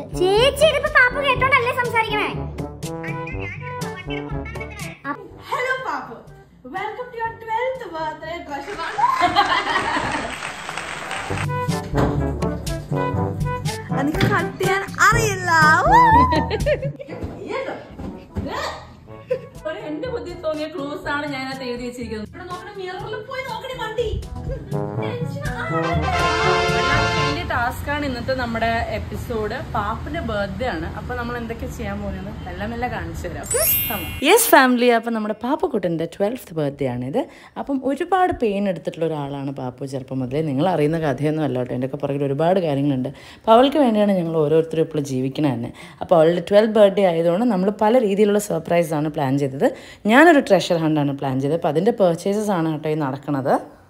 ചേച്ചി ഇതിപ്പോ പാപ്പു കേട്ടോണ്ടല്ലേ സംസാരിക്കണേ hello Pappu welcome to your 12th birthday treasure എനിക്ക് കട്ട് ചെയ്യാൻ അറിയില്ല ഒരു എന്റെ ബുദ്ധി തോന്നിയ ക്ലൂസ് ആണ് ഞാൻ അതിനകത്ത് എഴുതി വെച്ചിരിക്കുന്നത് ഇവിടെ നോക്കണ മിററിൽ പോയി നോക്കണേ വണ്ടി വലിയ ടാസ്ക് ആണ് ഇന്നത്തെ നമ്മുടെ എപ്പിസോഡ് പാപ്പിന്റെ ബർത്ത്ഡേ ആണ് അപ്പൊ നമ്മൾ എന്തൊക്കെ ചെയ്യാൻ പോകുന്നത് മെല്ലെ മെല്ലെ കാണിച്ചു തരാം യെസ് ഫാമിലി അപ്പം നമ്മുടെ പാപ്പക്കുട്ടൻ്റെ ട്വൽത്ത് ബർത്ത്ഡേ ആണിത് അപ്പം ഒരുപാട് പെയിൻ എടുത്തിട്ടുള്ള ഒരാളാണ് പാപ്പു ചെറുപ്പം മുതലേ നിങ്ങൾ അറിയുന്ന കഥയൊന്നും അല്ല കേട്ടോ എൻ്റെ ഒക്കെ പുറകിൽ ഒരുപാട് കാര്യങ്ങളുണ്ട് അപ്പോൾ അവൾക്ക് വേണ്ടിയാണ് ഞങ്ങൾ ഓരോരുത്തരും ഇപ്പോൾ ജീവിക്കുന്നത് തന്നെ അപ്പോൾ അവളുടെ ട്വൽത്ത് ബർത്ത്ഡേ ആയതുകൊണ്ട് നമ്മൾ പല രീതിയിലുള്ള സർപ്രൈസ് ആണ് പ്ലാൻ ചെയ്തത് ഞാനൊരു ട്രഷർ ഹണ്ടാണ് പ്ലാൻ ചെയ്തത് അപ്പോൾ അതിൻ്റെ പർച്ചേസസ് ആണ് കേട്ടോ ഈ നടക്കുന്നത്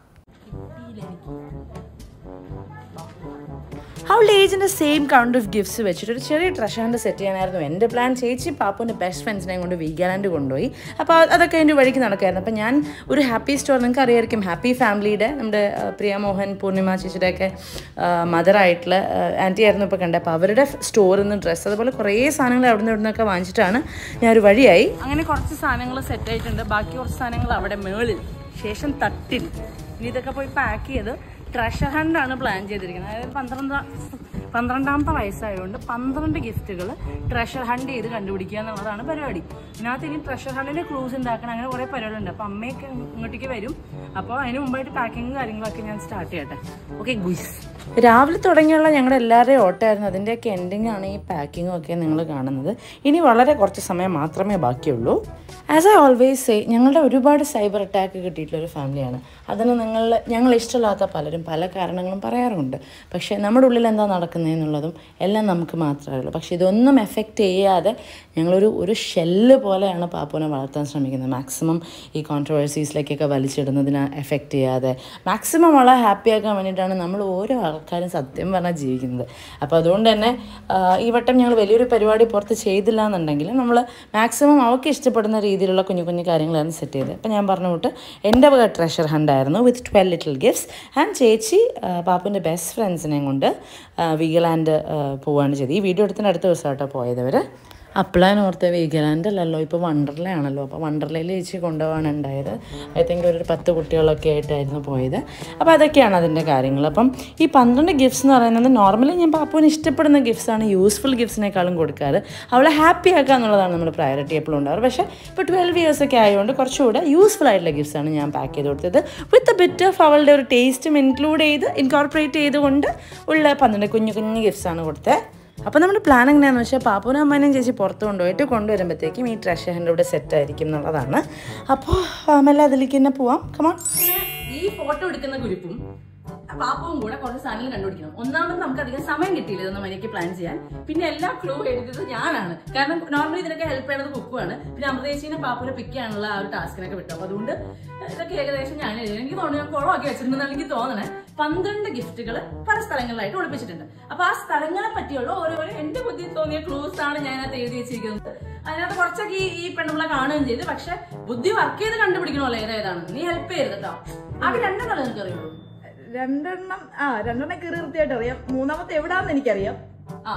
അവളുടെ ഏജിൻ്റെ സെയിം കൗണ്ട് ഓഫ് ഗിഫ്റ്റ്സ് വെച്ചിട്ട് ഒരു ചെറിയ ട്രഷറിൻ്റെ സെറ്റ് ചെയ്യാനായിരുന്നു എൻ്റെ പ്ലാൻ ചേച്ചി പാപ്പുവിൻ്റെ ബെസ്റ്റ് ഫ്രണ്ട്സിനെയും കൊണ്ട് വീഗാലാൻഡ് കൊണ്ടുപോയി അപ്പോൾ അതൊക്കെ എൻ്റെ വഴിക്ക് നടക്കായിരുന്നു അപ്പോൾ ഞാൻ ഒരു ഹാപ്പി സ്റ്റോർ നിങ്ങൾക്ക് അറിയായിരിക്കും ഹാപ്പി ഫാമിലിയുടെ നമ്മുടെ ആ, പ്രിയ മോഹൻ പൂർണിമ ചേച്ചിയുടെയൊക്കെ മദറായിട്ടുള്ള ആൻറ്റി ആയിരുന്നു ഇപ്പോൾ കണ്ടത് അപ്പോൾ അവരുടെ സ്റ്റോറിൽ നിന്ന് ഡ്രസ്സ് അതുപോലെ കുറേ സാധനങ്ങൾ അവിടെ നിന്ന് ഇവിടെ നിന്നൊക്കെ വാങ്ങിച്ചിട്ടാണ് ഞാനൊരു വഴിയായി അങ്ങനെ കുറച്ച് സാധനങ്ങൾ സെറ്റ് ആയിട്ടുണ്ട് ബാക്കി കുറച്ച് സാധനങ്ങൾ അവിടെ മേളിൽ ശേഷം തട്ടിൽ ഇനി ഇതൊക്കെ പോയി പാക്ക് ചെയ്ത് ട്രഷർ ഹണ്ടാണ് പ്ലാൻ ചെയ്തിരിക്കുന്നത് അതായത് പന്ത്രണ്ട് പന്ത്രണ്ടാമത്തെ വയസ്സായതുകൊണ്ട് പന്ത്രണ്ട് ഗിഫ്റ്റുകൾ ട്രഷർ ഹണ്ട് ചെയ്ത് കണ്ടുപിടിക്കുക എന്നുള്ളതാണ് പരിപാടി ഇതിനകത്ത് ഇനി ട്രഷർ ഹണ്ടിന്റെ ക്ലൂസ് ഉണ്ടാക്കണം അങ്ങനെ കുറേ പരിപാടിയുണ്ട് അപ്പോൾ അമ്മയൊക്കെ ഇങ്ങോട്ടേക്ക് വരും അപ്പോൾ അതിന് മുമ്പായിട്ട് പാക്കിങ്ങും കാര്യങ്ങളൊക്കെ ഞാൻ സ്റ്റാർട്ട് ചെയ്യട്ടെ ഓക്കെ ഗുയ്സ് രാവിലെ തുടങ്ങിയുള്ള ഞങ്ങളുടെ എല്ലാവരുടെയും ഓട്ടമായിരുന്നു അതിൻ്റെയൊക്കെ എൻഡിങ് ആണ് ഈ പാക്കിങ്ങും ഒക്കെ നിങ്ങൾ കാണുന്നത് ഇനി വളരെ കുറച്ച് സമയം മാത്രമേ ബാക്കിയുള്ളൂ ആസ് ഐ ഓൾവേസ് സേ ഞങ്ങളുടെ ഒരുപാട് സൈബർ അറ്റാക്ക് കിട്ടിയിട്ടുള്ള ഒരു ഫാമിലിയാണ് അതിന് നിങ്ങൾ ഞങ്ങൾ ഇഷ്ടമില്ലാത്ത പലരും പല കാരണങ്ങളും പറയാറുണ്ട് പക്ഷേ നമ്മുടെ ഉള്ളിൽ എന്താ നടക്കുന്നതെന്നുള്ളതും എല്ലാം നമുക്ക് മാത്രമേ അറിയുള്ളൂ പക്ഷേ ഇതൊന്നും എഫക്റ്റ് ചെയ്യാതെ ഞങ്ങളൊരു ഒരു ഷെല്ല് പോലെയാണ് പാപ്പുവിനെ വളർത്താൻ ശ്രമിക്കുന്നത് മാക്സിമം ഈ കോൺട്രവേഴ്സീസിലേക്കൊക്കെ വലിച്ചിടുന്നതിന് എഫക്റ്റ് ചെയ്യാതെ മാക്സിമം വളരെ ഹാപ്പിയാക്കാൻ വേണ്ടിയിട്ടാണ് നമ്മൾ ഓരോ ആൾക്കാരും സത്യം പറഞ്ഞാൽ ജീവിക്കുന്നത് അപ്പോൾ അതുകൊണ്ട് തന്നെ ആ, ഈ വട്ടം ഞങ്ങൾ വലിയൊരു പരിപാടി പുറത്ത് ചെയ്തില്ല എന്നുണ്ടെങ്കിൽ നമ്മൾ മാക്സിമം അവൾക്ക് ഇഷ്ടപ്പെടുന്ന രീതിയിലുള്ള കുഞ്ഞു കുഞ്ഞു കാര്യങ്ങളാണ് സെറ്റ് ചെയ്തത് അപ്പോൾ ഞാൻ പറഞ്ഞ കൂട്ട് എൻ്റെ വക ട്രഷർ ഹണ്ടായിരുന്നു with twelve little gifts and ചേച്ചി ആ, പാപ്പുവിൻ്റെ ബെസ്റ്റ് ഫ്രണ്ട്സിനെയും കൊണ്ട് വീഗലാൻഡ് പോവുകയാണ് ചെയ്തത് ഈ വീഡിയോ എടുത്തതിന് അടുത്ത ദിവസം കേട്ടോ പോയത് അവർ അപ്ലാൻ ഓർത്ത വീഗലാൻഡ് അല്ലല്ലോ ഇപ്പോൾ വണ്ടർലേ ആണല്ലോ അപ്പോൾ വണ്ടർലയിൽ ചേച്ചി കൊണ്ടുപോകാണ് ഉണ്ടായത് ഐ തിങ്ക് ഒരു പത്ത് കുട്ടികളൊക്കെ ആയിട്ടായിരുന്നു പോയത് അപ്പോൾ അതൊക്കെയാണ് അതിൻ്റെ കാര്യങ്ങൾ അപ്പം ഈ പന്ത്രണ്ട് ഗിഫ്റ്റ്സ് എന്ന് പറയുന്നത് നോർമലി ഞാൻ പാപ്പുവിന് ഇഷ്ടപ്പെടുന്ന ഗിഫ്റ്റ്സ് ആണ് യൂസ്ഫുൾ ഗിഫ്റ്റ്സിനേക്കാളും കൊടുക്കാറ് അവളെ ഹാപ്പി ആക്കുക എന്നുള്ളതാണ് നമ്മുടെ പ്രയോറിറ്റി എപ്പോഴും ഉണ്ടാവാറ് പക്ഷേ ഇപ്പോൾ ട്വൽവ് ഇയേഴ്സ് ഒക്കെ ആയതുകൊണ്ട് കുറച്ചുകൂടെ യൂസ്ഫുൾ ആയിട്ടുള്ള ഗിഫ്റ്റ്സ് ആണ് ഞാൻ പാക്ക് ചെയ്ത് കൊടുത്തത് വിത്ത് ബിറ്റ് ഓഫ് അവളുടെ ഒരു ടേസ്റ്റും ഇൻക്ലൂഡ് ചെയ്ത് ഇൻകോർപ്പറേറ്റ് ചെയ്തുകൊണ്ട് ഉള്ള പന്ത്രണ്ട് കുഞ്ഞു കുഞ്ഞു ഗിഫ്റ്റ്സ് ആണ് കൊടുത്തത് അപ്പോൾ നമ്മുടെ പ്ലാൻ എങ്ങനെയാണെന്ന് വെച്ചാൽ പാപ്പൂനും അമ്മേനെയും ചേച്ചി പുറത്ത് കൊണ്ടുപോയിട്ട് കൊണ്ടുവരുമ്പോഴത്തേക്കും ഈ ട്രഷറിൻ്റെ ഇവിടെ സെറ്റ് ആയിരിക്കും എന്നുള്ളതാണ് അപ്പോൾ മെല്ലെ അതിലേക്ക് തന്നെ പോവാം കമാൺ ഈ ഫോട്ടോ എടുക്കുന്ന കുരിപ്പും പാപ്പവും കൂടെ കുറച്ച് സാധനങ്ങൾ കണ്ടുപിടിക്കണം ഒന്നാമത് നമുക്ക് അധികം സമയം കിട്ടിയില്ല ഇതൊന്നും എനിക്ക് പ്ലാൻ ചെയ്യാൻ പിന്നെ എല്ലാ ക്ലൂ എഴുതിയത് ഞാനാണ് കാരണം നോർമലി ഇതിനൊക്കെ ഹെൽപ്പ് ചെയ്യുന്നത് കുക്കുവാണ് പിന്നെ അമൃതേശീനെ പാപ്പുനെ പിക്ക് ചെയ്യാനുള്ള ആ ഒരു ടാസ്കിനൊക്കെ വിട്ടു അപ്പോൾ അതുകൊണ്ട് ഇതൊക്കെ ഏകദേശം ഞാൻ എഴുതി. എനിക്ക് തോന്നുന്നു ഞാൻ കുളമാക്കി വെച്ചിട്ടുണ്ടെന്ന് എനിക്ക് തോന്നണേ പന്ത്രണ്ട് ഗിഫ്റ്റുകൾ പല സ്ഥലങ്ങളിലായിട്ട് ഒളിപ്പിച്ചിട്ടുണ്ട് അപ്പൊ ആ സ്ഥലങ്ങളെ പറ്റിയുള്ള ഓരോരോ എന്റെ ബുദ്ധി തോന്നിയ ക്ലൂസ് ആണ് ഞാൻ അതിനകത്ത് എഴുതി വെച്ചിരിക്കുന്നത് അതിനകത്ത് കുറച്ചൊക്കെ ഈ ഈ പെണ്ണുമ്പിളെ കാണുകയും ചെയ്തു പക്ഷെ ബുദ്ധി വർക്ക് ചെയ്ത് കണ്ടുപിടിക്കണമല്ലോ ഏതേതാണ് നീ ഹെൽപ്പ് ചെയ്യരുത് കേട്ടോ ആകെ രണ്ടെണ്ണം എനിക്ക് അറിയുള്ളൂ രണ്ടെണ്ണം ആ രണ്ടെണ്ണം കീറി വൃത്തിയായിട്ട് അറിയാം മൂന്നാമത്തെ എവിടാന്ന് എനിക്കറിയാം ആ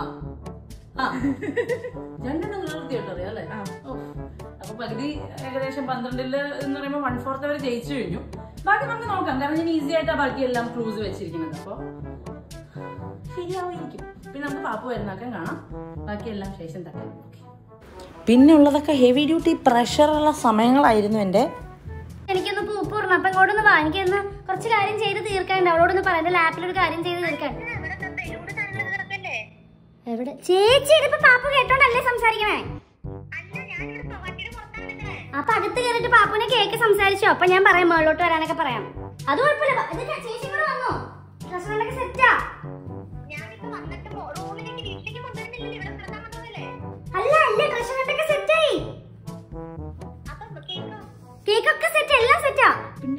ആ രണ്ടെണ്ണം നിർത്തിയിട്ട് അറിയാം അല്ലേ ഓ. അപ്പൊ പകുതി ഏകദേശം പന്ത്രണ്ടില് എന്ന് പറയുമ്പോൾ വൺ ഫോർത്ത് വരെ ജയിച്ചു കഴിഞ്ഞു ബാക്കി നമുക്ക് നോക്കാം കാരണം ഞാൻ ഈസി ആയിട്ടാ ബാക്കി എല്ലാം ക്ലൂസ് വെച്ചിരിക്കുന്നത് അപ്പൊ ശരിയാവുമായിരിക്കും പിന്നെ നമുക്ക് പാപ്പ് വരുന്നൊക്കെ കാണാം ബാക്കിയെല്ലാം ശേഷം തട്ടാം പിന്നെ ഉള്ളതൊക്കെ ഹെവി ഡ്യൂട്ടി പ്രഷറുള്ള സമയങ്ങളായിരുന്നു എൻ്റെ എനിക്കൊന്ന് പൂപ്പ് ഇടണം അപ്പൊ ഇങ്ങോട്ടൊന്ന് വാ എനിക്കൊന്ന് കുറച്ച് കാര്യം ചെയ്ത് തീർക്കാനുണ്ട് അവളോടൊന്ന് പറയാം എന്റെ ലാപ്പിൽ ഒരു കാര്യം ചെയ്ത് തീർക്കാൻ എവിടെ ചേച്ചി ഇതിപ്പോ പാപ്പു കേട്ടോണ്ടല്ലേ സംസാരിക്കണേ അപ്പൊ അകത്ത് കയറിട്ട് പാപ്പുനെ കേക്ക് സംസാരിച്ചോ അപ്പൊ ഞാൻ പറയാം മേളിലോട്ട് വരാനൊക്കെ പറയാം അത് കുഴപ്പമില്ല വാ. ഇത് ചേച്ചി കൂടെ വന്നോ ഡ്രസ്സുകളൊക്കെ സെറ്റാ അല്ല അല്ല ഡ്രസ്സുകളൊക്കെ സെറ്റായി കേക്കൊക്കെ സെറ്റ് എല്ലാം സെറ്റാ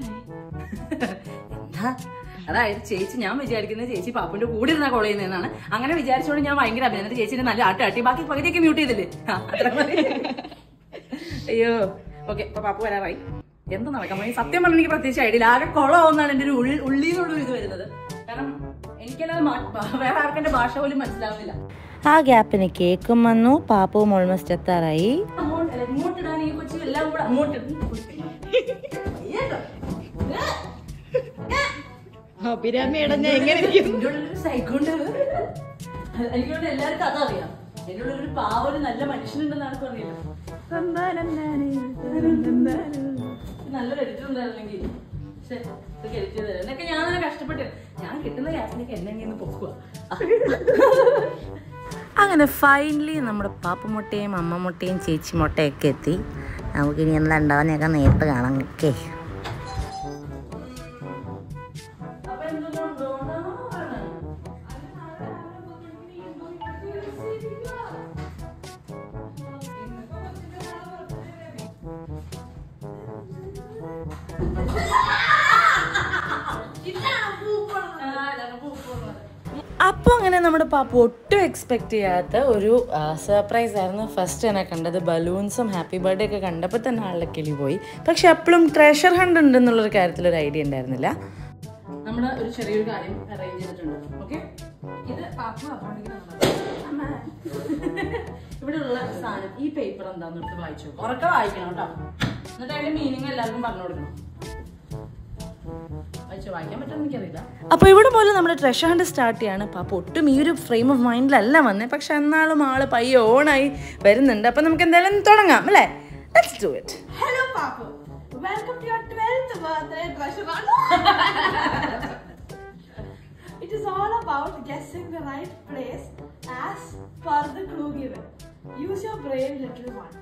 എന്താ അതായത് ചേച്ചി ഞാൻ വിചാരിക്കുന്നത് ചേച്ചി പാപ്പുന്റെ കൂടെ ഇരുന്ന കോൾ ചെയ്യുന്നതെന്നാണ് അങ്ങനെ വിചാരിച്ചുകൊണ്ട് ഞാൻ ഭയങ്കര അഭിനന്ദന ചേച്ചിന്റെ നല്ല ആട്ട് ആട്ടി ബാക്കി പകുതിയൊക്കെ മ്യൂട്ട് ചെയ്തില്ലേ ആ, അത്ര മതി. അയ്യോ ഓക്കെ ഇപ്പൊ പാപ്പു വരാറായി എന്ത് നടക്കാൻ പോയി സത്യം പറഞ്ഞാൽ എനിക്ക് പ്രത്യേകിച്ച് ഐഡിയ ആകെ കുളമാവുന്നതാണ് എന്റെ ഒരു ഉള്ളിൽ നിന്നുള്ള ഇത് വരുന്നത് കാരണം എനിക്കല്ലാതെ മാ- വേറെ ആർക്കെന്റെ ഭാഷ പോലും മനസ്സിലാവുന്നില്ല ആ ഗ്യാപ്പിന് കേക്കും വന്നു പാപ്പവും ഓൾമോസ്റ്റ് എത്താറായി അങ്ങോട്ട് അല്ല, ഇങ്ങോട്ടിടാൻ ഈ കൊച്ചി എല്ലാം കൂടെ അങ്ങോട്ട് ഇടും. വയ്യല്ലോ. ഇതിന്റെ ഉള്ളിലൊരു psycho ഉണ്ട്. എനിക്ക് തോന്നുന്നു എല്ലാവർക്കും അതറിയാം എന്റെ ഉള്ളിൽ ഒരു പാവ ഒരു നല്ല മനുഷ്യനുണ്ടെന്ന് ആർക്കും അറിയില്ല നല്ലൊരു എഡിറ്റർ ഉണ്ടായിരുന്നെങ്കിൽ പക്ഷെ ഇതൊക്കെ എഡിറ്റ് ചെയ്ത് തരാം എന്നൊക്കെ ഞാൻ തന്നെ കഷ്ടപ്പെട്ട് ഞാൻ കിട്ടുന്ന ഗ്യാസിനൊക്കെ എന്നെ ഇങ്ങനെ പൊക്കുക അങ്ങനെ ഫൈനലി നമ്മുടെ പാപ്പമുട്ടയും അമ്മമുട്ടയും ചേച്ചി മുട്ടയൊക്കെ എത്തി നമുക്കിനി എന്താ ഉണ്ടാവുന്നതൊക്കെ നേരിട്ട് കാണാം ഓക്കെ അപ്പൊ എന്തുകൊണ്ടാണോ അപ്പോൾ അങ്ങനെ നമ്മുടെ പാപ്പ ഒട്ടും എക്സ്പെക്ട് ചെയ്യാത്ത ഒരു സർപ്രൈസ് ആയിരുന്നു ഫസ്റ്റ് എന്നെ കണ്ടത് ബലൂൺസും ഹാപ്പി ബർത്ത്ഡേ ഒക്കെ കണ്ടപ്പോൾ തന്നെ ആളുടെ കിളി പോയി പക്ഷെ അപ്പോഴും ട്രഷർ ഹണ്ട് ഉണ്ടെന്നുള്ളൊരു കാര്യത്തിൽ ഒരു ഐഡിയ ഉണ്ടായിരുന്നില്ല നമ്മൾ ഒരു ചെറിയൊരു കാര്യം അറേഞ്ച് ചെയ്തിട്ടുണ്ട് ഓക്കെ ഇത് പാപ്പു അപ്പോഴേക്കും ഇവിടെ ഉള്ള സാധനം ഈ പേപ്പർ എന്താന്ന് എടുത്ത് വായിച്ചു ഉറക്കെ വായിക്കണം കേട്ടോ എന്നിട്ട് അതിന്റെ മീനിങ് എല്ലാവർക്കും പറഞ്ഞു കൊടുക്കണം വായിച്ചു വായിക്കാൻ പറ്റുമെന്ന് എനിക്കറിയില്ല അപ്പോൾ ഇവിടെ പോലും നമ്മുടെ ട്രഷർ ഹണ്ട് സ്റ്റാർട്ട് ചെയ്യാണ് പാപ്പ ഒട്ടും ഈ ഒരു ഫ്രെയിം ഓഫ് മൈൻഡിലല്ല വന്നേ പക്ഷെ എന്നാളും ആള് പയ്യെ ഓണായി വരുന്നുണ്ട് അപ്പോൾ നമുക്ക് എന്തായാലും തുടങ്ങാം അല്ലേ let's do it hello Pappu welcome to your 12th birthday treasure It is all about guessing the right place as per the clue given. Use your brain, little one.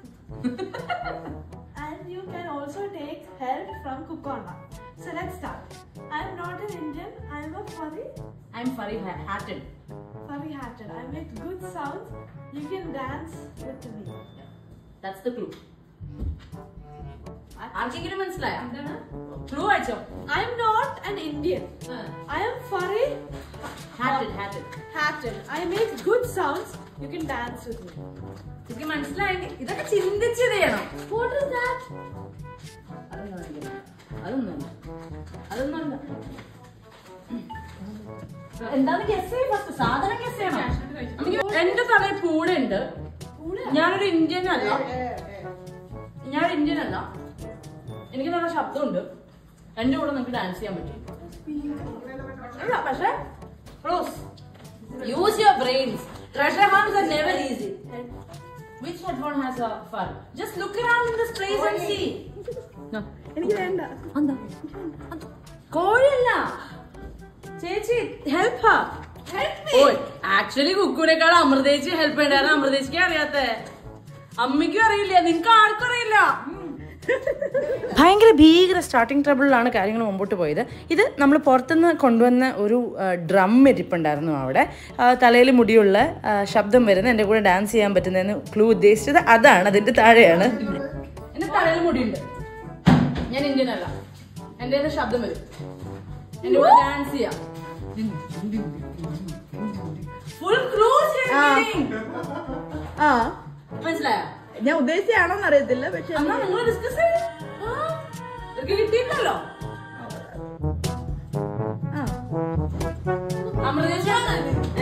and you can also take help from Kukonda. So let's start. I'm not an Indian, I'm a furry. I'm furry hatted. Furry hatted. I make good sounds. You can dance with me. That's the clue. ആർക്കെങ്കിലും മനസ്സിലായ clue അയച്ചോ I'm not an Indian I'm furry hatted hatted hatted I make good sounds you can dance with me എനിക്ക് മനസ്സിലായെങ്കിൽ ഇതൊക്കെ ചിന്തിച്ച് ചെയ്യണം what is that അതൊന്നും അതൊന്നും എന്താണ് ഗസ് ചെയ്യ ഫസ്റ്റ് സാധനം ഗസ് ചെയ്യണം എന്റെ തലയിൽ പൂടുണ്ട് ഞാനൊരു ഇന്ത്യൻ അല്ല ഞാൻ ഇന്ത്യൻ അല്ല എനിക്ക് നല്ല ശബ്ദമുണ്ട് എന്റെ കൂടെ നിങ്ങൾക്ക് ഡാൻസ് ചെയ്യാൻ പറ്റും അല്ല പക്ഷേ clues use your brains treasure hunts are never easy Which headphone has a fur? Just look around in this place and see. എനിക്ക് വേണ്ട എന്താ കോഴിയല്ല ചേച്ചി ഹെൽപ്പ് ഓയ് ആക്ച്വലി കുക്കുനേക്കാൾ അമൃതേച്ചി ഹെൽപ്പ് ചെയ്യണ്ടായിരുന്നു അമൃതേച്ചിക്ക് അറിയാത്തേ അമ്മയ്ക്കും അറിയില്ല നിനക്ക് ആർക്കും അറിയില്ല ഭയങ്കര ഭീകര സ്റ്റാർട്ടിങ് ട്രബിളിലാണ് കാര്യങ്ങൾ മുമ്പോട്ട് പോയത് ഇത് നമ്മൾ പുറത്തുനിന്ന് കൊണ്ടുവന്ന ഒരു ഡ്രം ഇരിപ്പുണ്ടായിരുന്നു അവിടെ തലയിൽ മുടിയുള്ള ആ, ശബ്ദം വരുന്ന എൻ്റെ കൂടെ ഡാൻസ് ചെയ്യാൻ പറ്റുന്നതെന്ന് ക്ലൂ ഉദ്ദേശിച്ചത് അതാണ് അതിൻ്റെ താഴെയാണ് എന്റെ തലയിൽ മുടിയുണ്ട് ഞാൻ ഇന്ത്യൻ അല്ല എന്റെ കയ്യിന്ന് ശബ്ദം വരും എന്റെ കൂടെ ഡാൻസ് ചെയ്യാം ഫുൾ ക്രൂസ് ആ മനസ്സിലായോ ഞാൻ ഉദ്ദേശിച്ചാണോന്ന് അറിയത്തില്ല പക്ഷെ എന്നാ നിങ്ങൾ ഡിസ്കസ് കിട്ടിയിട്ടല്ലോ ആ അമൃതേശാണ്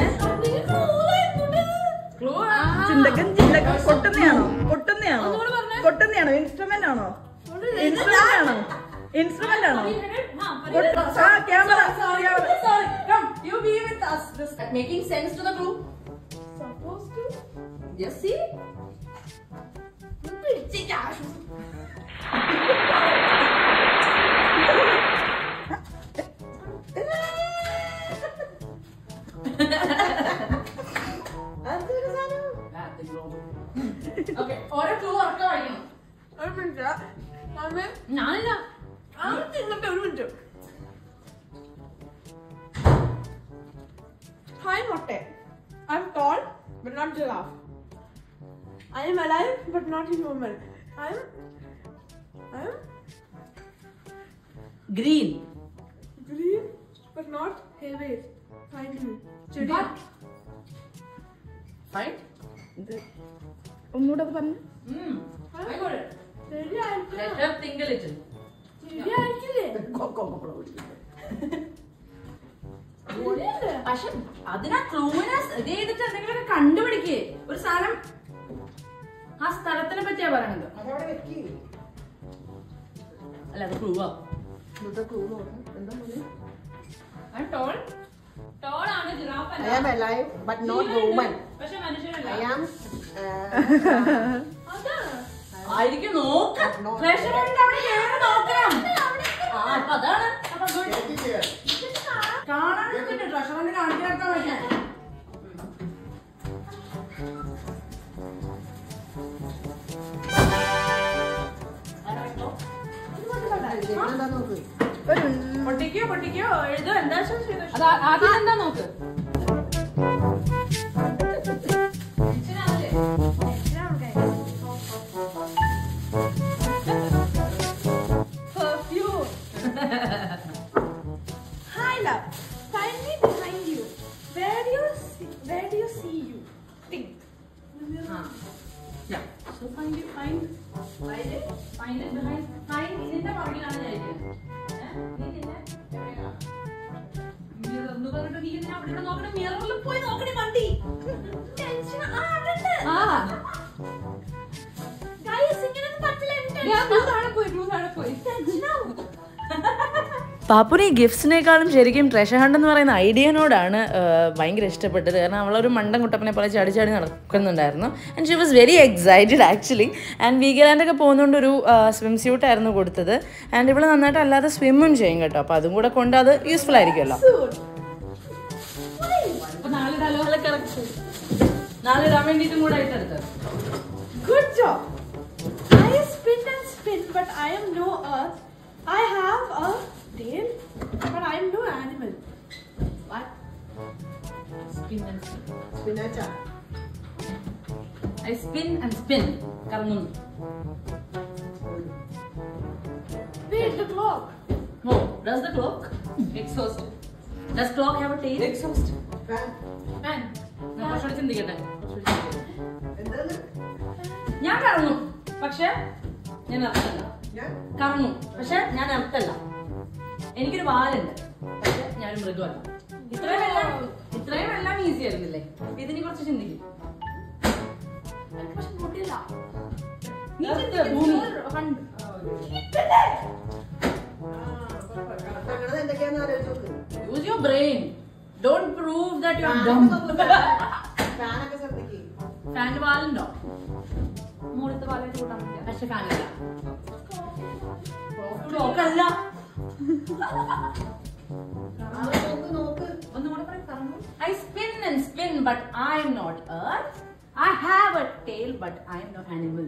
ക്ലൂ ചിന്തക്കൻ ചിന്തക്കൻ കൊട്ടുന്നയാണോ കൊട്ടുന്നയാണോ ഒന്നുകൂടെ പറഞ്ഞേ. കൊട്ടുന്നയാണോ ഇൻസ്ട്രുമെന്റ് ആണോ ഇൻസ്ട്രുമെന്റ് ആണോ ഇൻസ്ട്രുമെന്റ് ആണോ കൊട്ട്- ആ camera Sorry, sorry. Come, you be with us. This making sense to the crew. Supposed to? Yes, see? Okay, ഓരോ ക്ലൂ ഉറക്കം വായിക്കണം ഒരു മിനിറ്റ് അമ്മേ ഞാനില്ല ആ നിങ്ങളുടെ ഒരു മിനിറ്റ് ഹായ് മൊട്ടെ I'm tall but not giraffe I'm alive but not a human I'm I'm green green but not heavy. Find me. ചെടി ഫൈൻ ഇത് ഒന്നുകൂടെ അത് പറഞ്ഞു ശരിയായിരിക്കില്ല Let her think a little. ശരിയായിരിക്കില്ലേ പക്ഷെ അതിനാ ക്ലൂവിനെ ഇത് ചെയ്തിട്ട് എന്തെങ്കിലുമൊക്കെ കണ്ടുപിടിക്കേ ഒരു സ്ഥലം ആ സ്ഥലത്തിനെ പറ്റിയാ പറയണത് അതവിടെ വെക്കി അല്ല അത് ക്ലൂവാ ഇന്നത്തെ ക്ലൂ നോക്കാം എന്താ പറയുക ടോൾ ടോൾ ആണ് giraffe I am alive but not woman പക്ഷെ മനുഷ്യനല്ല ഐ ആം ആയിരിക്കും നോക്കാം No. പ്രേക്ഷകരുടെ അവിടെ കേറി നോക്കണം ആ അപ്പൊ അതാണ് അപ്പൊ good. കാണാൻ ട്രഷറിന് കാണിക്കാൻ പറ്റാൻ എന്താ നോക്ക് പൊട്ടിക്കോ പൊട്ടിക്കോ എഴുതോ എന്താ അത് ആദ്യം എന്താ നോക്ക് Perfume. Hi, love. Find me behind you. Where do you see? Where do you see you? Think. Yeah. So find it, find, find it, find it behind, find ഇതിന്റെ പുറകിലാണ് ഞാൻ ഇരിക്കുന്നത്. ഏ? നീ നിന്നെ എവിടെയാ? Mirror എന്ന് പറഞ്ഞിട്ട് നീ എന്തിനാ അവിടെ ഇവിടെ നോക്കണെ? Mirror ല് പോയി നോക്കണെ വണ്ടി. Tension ആ, അതുണ്ട്. Guys, ഇങ്ങനൊന്നും പറ്റില്ല, എനിക്ക് tension ആവും. പാപ്പുന് ഈ ഗിഫ്റ്റ്സിനേക്കാളും ശരിക്കും ട്രഷർ ഹണ്ട് എന്ന് പറയുന്ന ഐഡിയനോടാണ് ആഹ്, ഭയങ്കര ഇഷ്ടപ്പെട്ടത് കാരണം അവളൊരു മണ്ടൻ കുട്ടപ്പനെ പോലെ ചാടി ചാടി നടക്കുന്നുണ്ടായിരുന്നു and she was very excited actually and വീഗലാൻഡൊക്കെ പോകുന്നതുകൊണ്ട് ഒരു സ്വിം സ്യൂട്ട് ആയിരുന്നു കൊടുത്തത് ആൻഡ് ഇവള് നന്നായിട്ട് അല്ലാതെ സ്വിമ്മും ചെയ്യും കേട്ടോ അപ്പോൾ അതും കൂടെ കൊണ്ട് അത് യൂസ്ഫുൾ ആയിരിക്കുമല്ലോ അപ്പൊ നാല് ഡയലോഗുകളെ correct. നാല് ഇടാൻ വേണ്ടിയിട്ടും കൂടെ ആയിട്ടെടുത്തത് Good job. I spin and spin, but I am no earth. I have a tail, but I am no animal. What? Spin and spin. സ്പിനാച്ചാ I spin and spin. കറങ്ങുന്നു Wait, the clock. Oh, does the clock? Exhaust. Does clock have a tail? Exhaust. Fan Man, ഞാൻ കുറച്ചുകൂടി ചിന്തിക്കട്ടെ എന്താണ് ഞാൻ കറങ്ങും പക്ഷെ ഞാൻ അർത്ഥല്ല ഞാൻ കറങ്ങും പക്ഷെ ഞാൻ അർത്ഥല്ല എനിക്കൊരു വാലുണ്ട് പക്ഷെ ഞാൻ മൃഗമല്ല ഇത്രയും എല്ലാം ഇത്രയും എല്ലാം ഈസി ആയിരുന്നില്ലേ ഇതിനെ കുറിച്ച് ചിന്തിക്കും എനിക്ക് പക്ഷെ മുടിയില്ല. നീ ചിന്തിക്ക്, ഭൂമി. കറങ്ങണത് എന്തൊക്കെയാന്ന് ആലോചിച്ച് നോക്ക് Use your brain. Don't prove that you are dumb. ഫാനൊക്കെ ശ്രദ്ധിക്ക് ഫാൻ്റെ വാലുണ്ടോ മുകളിലത്തെ വാലായിട്ട് കൂട്ടാൻ പറ്റില്ല പക്ഷെ ഫാനില്ല ക്ലോക്ക് അല്ല ആ, നോക്ക് നോക്ക് ഒന്നും കൂടെ പറയും കറങ്ങും I spin and spin but I'm not earth I have a tail but I'm not animal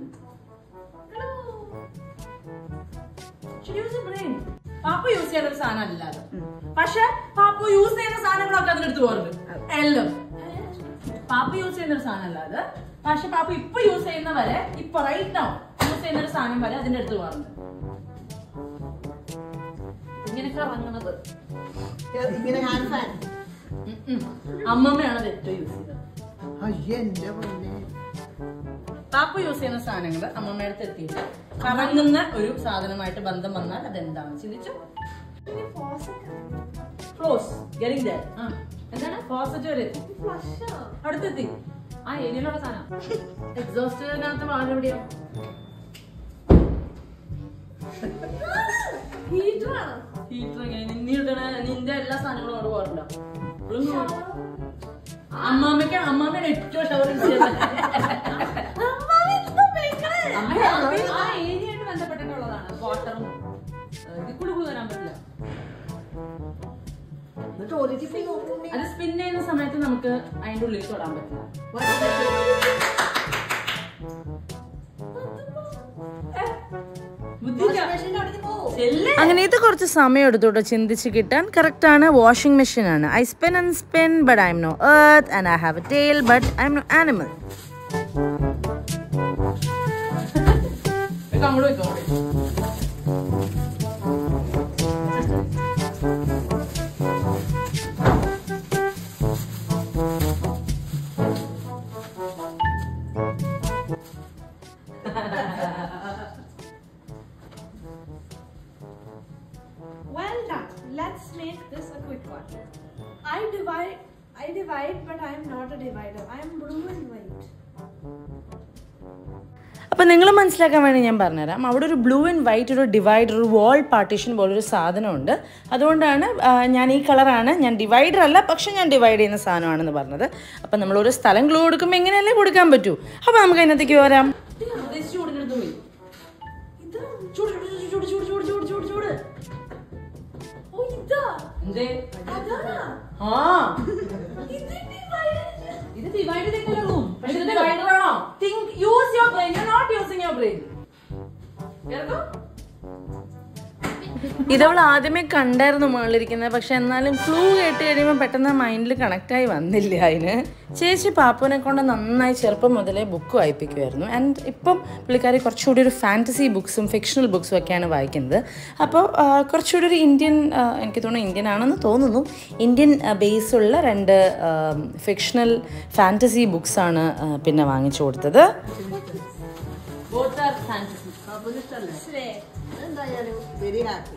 Pappa use ചെയ്യുന്ന ഒരു സാധനം അല്ലാതെ പക്ഷെ പാപ്പ യൂസ് ചെയ്യുന്ന സാധനങ്ങളൊക്കെ അതിനെടുത്ത് പോറുണ്ട് എല്ലാം പാപ്പ യൂസ് ചെയ്യുന്ന ഒരു സാധനം അല്ലാതെ പക്ഷെ പാപ്പ ഇപ്പൊ യൂസ് ചെയ്യുന്ന വരെ ഇപ്പൊ റൈറ്റ് നൗ യൂസ് ചെയ്യുന്ന ഒരു സാധനം വരെ അതിന്റെ അടുത്ത് പോറുണ്ട് ഇങ്ങനെ കറങ്ങണത് ഇങ്ങനെ ഹാൻഡ് ഫാൻ ഉം ഉം. അമ്മമ്മയാണ് അത് ഏറ്റവും യൂസ് ചെയ്തത് അയ്യ എന്റെ പൊന്നെ പാപ്പ യൂസ് ചെയ്യുന്ന സാധനങ്ങൾ അമ്മമ്മയുടെ അടുത്ത് എത്തിയിട്ട് കറങ്ങുന്ന ഒരു സാധനമായിട്ട് ബന്ധം വന്നാൽ അതെന്താണെന്ന് ചിന്തിച്ചു ക്ലോസ് ഗെറ്റിംഗ് ദാറ്റ് ആ എന്താണ് ഫോസറ്റ് വരെ എത്തി അടുത്തെത്തി ആ ഏരിയയിലുള്ള സാധനം എക്സോസ്റ്റിനകത്ത് വാഴ എവിടെയോ ഹീറ്റർ എങ്ങനെ നിന്നെ ഇടണ നിന്റെ എല്ലാ സാധനങ്ങളും അവിടെ പോകണ്ടോ അമ്മാമ്മയ്ക്ക് അമ്മാമ്മയുടെ ഏറ്റവും ഷവർ യൂസ് ചെയ്യുന്നത് ആ ഏരിയയായിട്ട് ബന്ധപ്പെട്ടിട്ടുള്ളതാണ് വാട്ടറും ഇത് കുളു കുളു വരാൻ പറ്റില്ല എന്നിട്ട് ടോയ്ലറ്റിൽ പോയി നോക്കുന്നുണ്ട് അത് സ്പിൻ ചെയ്യുന്ന സമയത്ത് നമുക്ക് അതിന്റെ ഉള്ളിൽ തൊടാൻ പറ്റില്ല ചെല്ല്. അങ്ങനെ ഇത് കുറച്ച് സമയം എടുത്തു കേട്ടോ ചിന്തിച്ച് കിട്ടാൻ കറക്റ്റാണ് വാഷിംഗ് മെഷീൻ ആണ് I spin and spin but I'm no earth and I have a tail but I'm no animal വെക്കാം, അങ്ങോട്ട് വെക്കാം, അങ്ങോട്ട് വെക്കാം. Well done. Let's make this a quick one. I am not a divider. I am blue and white. അപ്പം നിങ്ങൾ മനസ്സിലാക്കാൻ വേണ്ടി ഞാൻ പറഞ്ഞുതരാം അവിടെ ഒരു ബ്ലൂ ആൻഡ് വൈറ്റ് ഒരു ഡിവൈഡർ ഒരു വാൾ പാർട്ടീഷൻ പോലൊരു സാധനമുണ്ട് അതുകൊണ്ടാണ് ആ, ഞാൻ ഈ കളറാണ് ഞാൻ ഡിവൈഡർ അല്ല പക്ഷെ ഞാൻ ഡിവൈഡ് ചെയ്യുന്ന സാധനമാണെന്ന് പറഞ്ഞത് അപ്പം നമ്മൾ ഒരു സ്ഥലം ഗ്ലൂ കൊടുക്കുമ്പോൾ എങ്ങനെയല്ലേ കൊടുക്കാൻ പറ്റൂ അപ്പോൾ നമുക്ക് അതിനകത്തേക്ക് വരാം ഉദ്ദേശിച്ച് ചൂടിനെടുത്ത് പോയി ചൂട് ചൂട് ചൂട് ചൂട് ചൂട് ചൂട് ചൂട് ചൂട് Oh, ഇതാ എന്തേ അതാണാ ആ ഇത് divider. ഇത് ഡിവൈഡ് ചെയ്ത റൂം പക്ഷെ ഇത് ഡിവൈഡർ ആണോ think use your brain you not using your brain കേൾക്കോ ഇതവൾ ആദ്യമേ കണ്ടായിരുന്നു മുകളിലിരിക്കുന്നത് പക്ഷെ എന്നാലും ക്ലൂ കേട്ട് കഴിയുമ്പോൾ പെട്ടെന്ന് മൈൻഡിൽ കണക്റ്റായി വന്നില്ല അതിന് ചേച്ചി പാപ്പുവിനെ കൊണ്ട് നന്നായി ചെറുപ്പം മുതലേ ബുക്ക് വായിപ്പിക്കുമായിരുന്നു ആൻഡ് ഇപ്പം പുള്ളിക്കാരി കുറച്ചുകൂടി ഒരു ഫാൻറ്റസി ബുക്സും ഫിക്ഷണൽ ബുക്സും ഒക്കെയാണ് വായിക്കുന്നത് അപ്പോൾ ആ, കുറച്ചുകൂടി ഒരു ഇന്ത്യൻ ആ, എനിക്ക് തോന്നുന്നു ഇന്ത്യൻ ആണെന്ന് തോന്നുന്നു ഇന്ത്യൻ ബേസുള്ള രണ്ട് ഫിക്ഷണൽ ഫാൻറ്റസി ബുക്സാണ് പിന്നെ വാങ്ങിച്ചു കൊടുത്തത് ബോത്ത് ആർ ഫാന്റസി Slay. എന്തായാലും വെരി ഹാപ്പി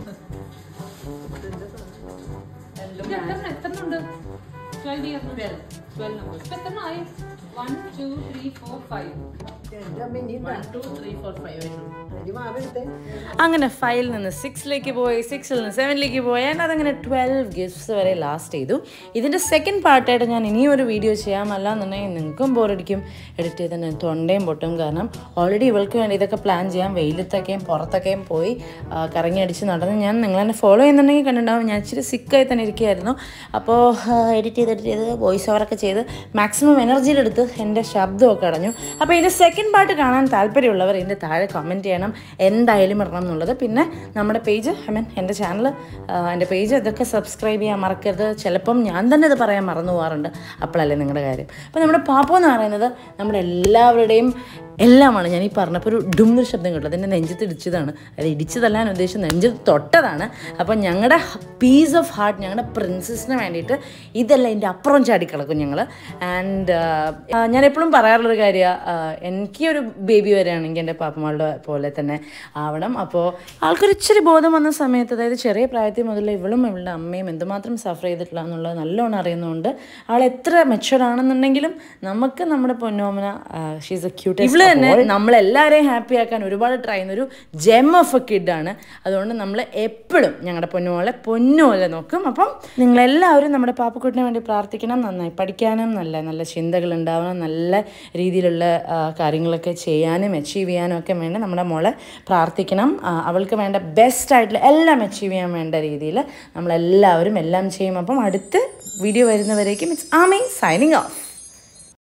ഇത് എത്ര എത്രണ്ണുണ്ട് twelve years twelve twelve numbers ഇപ്പൊ എത്ര ആയി one two three four five എന്റെ അമ്മ ഇനി one two three four five ആയിട്ടുള്ളൂ അരി മാവെടുത്തേ അങ്ങനെ ഫൈവിൽ നിന്ന് സിക്സിലേക്ക് പോയി സിക്സിൽ നിന്ന് സെവനിലേക്ക് പോയി ആൻഡ് അതങ്ങനെ ട്വൽവ് ഗിഫ്റ്റ്സ് വരെ ലാസ്റ്റ് ചെയ്തു ഇതിൻ്റെ സെക്കൻഡ് പാർട്ടായിട്ട് ഞാൻ ഇനിയും ഒരു വീഡിയോ ചെയ്യാമല്ല എന്നുണ്ടെങ്കിൽ നിങ്ങൾക്കും ബോറടിക്കും എഡിറ്റ് ചെയ്ത് തന്നെ തൊണ്ടയും പൊട്ടും കാരണം ഓൾറെഡി ഇവൾക്ക് വേണ്ടി ഇതൊക്കെ പ്ലാൻ ചെയ്യാം വെയിലത്തൊക്കെയും പുറത്തൊക്കെയും പോയി ആ, കറങ്ങി അടിച്ച് നടന്ന് ഞാൻ നിങ്ങളെന്നെ ഫോളോ ചെയ്യുന്നുണ്ടെങ്കിൽ കണ്ടിട്ടുണ്ടാവും ഞാൻ ഇച്ചിരി സിക്കായി തന്നെ ഇരിക്കുകയായിരുന്നു അപ്പോൾ എഡിറ്റ് ചെയ്ത് എഡിറ്റ് ചെയ്ത് വോയിസ് ഓവറൊക്കെ ചെയ്ത് മാക്സിമം എനർജിയിലെടുത്ത് എൻ്റെ ശബ്ദമൊക്കെ അടഞ്ഞു അപ്പോൾ ഇതിൻ്റെ സെക്കൻഡ് പാർട്ട് കാണാൻ താല്പര്യമുള്ളവർ ഇതിൻ്റെ താഴെ കമൻറ്റ് ചെയ്യണം എന്തായാലും ഇടണം എന്നുള്ളത് പിന്നെ നമ്മുടെ പേജ് ഐ മീൻ എൻ്റെ ചാനൽ എൻ്റെ പേജ് ഇതൊക്കെ സബ്സ്ക്രൈബ് ചെയ്യാൻ മറക്കരുത് ചിലപ്പം ഞാൻ തന്നെ ഇത് പറയാൻ മറന്നു പോകാറുണ്ട് അപ്പോഴല്ലേ നിങ്ങളുടെ കാര്യം അപ്പോൾ നമ്മുടെ പാപ്പ എന്ന് പറയുന്നത് നമ്മുടെ എല്ലാവരുടെയും എല്ലാമാണ് ഞാൻ ഈ പറഞ്ഞപ്പോൾ ഒരു ഡുംന്നൊരു ശബ്ദം കേട്ടു അതിൻ്റെ നെഞ്ചത്ത് ഇടിച്ചതാണ് അത് ഇടിച്ചതല്ല ഞാൻ ഉദ്ദേശിച്ചത് നെഞ്ചത്ത് തൊട്ടതാണ് അപ്പോൾ ഞങ്ങളുടെ പീസ് ഓഫ് ഹാർട്ട് ഞങ്ങളുടെ പ്രിൻസസിന് വേണ്ടിയിട്ട് ഇതെല്ലാം എൻ്റെ അപ്പുറം ചാടിക്കിടക്കും ഞങ്ങൾ ആൻഡ് ഞാൻ എപ്പോഴും പറയാറുള്ളൊരു കാര്യമാണ് എനിക്ക് ഒരു ബേബി വരികയാണെങ്കിൽ എൻ്റെ പാപ്പമാളുടെ പോലെ തന്നെ ആവണം അപ്പോൾ ആൾക്കൊരു ഇച്ചിരി ബോധം വന്ന സമയത്ത് അതായത് ചെറിയ പ്രായത്തിൽ മുതൽ ഇവളും ഇവളുടെ അമ്മയും എന്തുമാത്രം സഫർ ചെയ്തിട്ടില്ല എന്നുള്ളത് നല്ലോണം അറിയുന്നതുകൊണ്ട് ആൾ എത്ര മെച്ചുവർ ആണെന്നുണ്ടെങ്കിലും നമുക്ക് നമ്മുടെ പൊന്നോമന ഷീസ് എ ക്യൂട്ട് ഇവള് തന്നെ നമ്മളെല്ലാവരെയും ഹാപ്പി ആക്കാൻ ഒരുപാട് ട്രൈ ചെയ്യുന്ന ഒരു ജെം ഓഫ് എ കിഡാണ് അതുകൊണ്ട് നമ്മൾ എപ്പോഴും ഞങ്ങളുടെ പൊന്നുമോളെ പൊന്നുപോലെ നോക്കും അപ്പം നിങ്ങളെല്ലാവരും നമ്മുടെ പാപ്പക്കുട്ടിന് വേണ്ടി പ്രാർത്ഥിക്കണം നന്നായി പഠിക്കാനും നല്ല നല്ല ചിന്തകൾ ഉണ്ടാവണം നല്ല രീതിയിലുള്ള ആ, കാര്യങ്ങളൊക്കെ ചെയ്യാനും അച്ചീവ് ചെയ്യാനും ഒക്കെ വേണ്ടി നമ്മുടെ മോളെ പ്രാർത്ഥിക്കണം ആ, അവൾക്ക് വേണ്ട ബെസ്റ്റ് ആയിട്ടുള്ള എല്ലാം അച്ചീവ് ചെയ്യാൻ വേണ്ട രീതിയിൽ നമ്മളെല്ലാവരും എല്ലാം ചെയ്യും അപ്പം അടുത്ത വീഡിയോ വരുന്നവരേക്കും ഇറ്റ്സ് ആമി സൈനിങ് ഓഫ്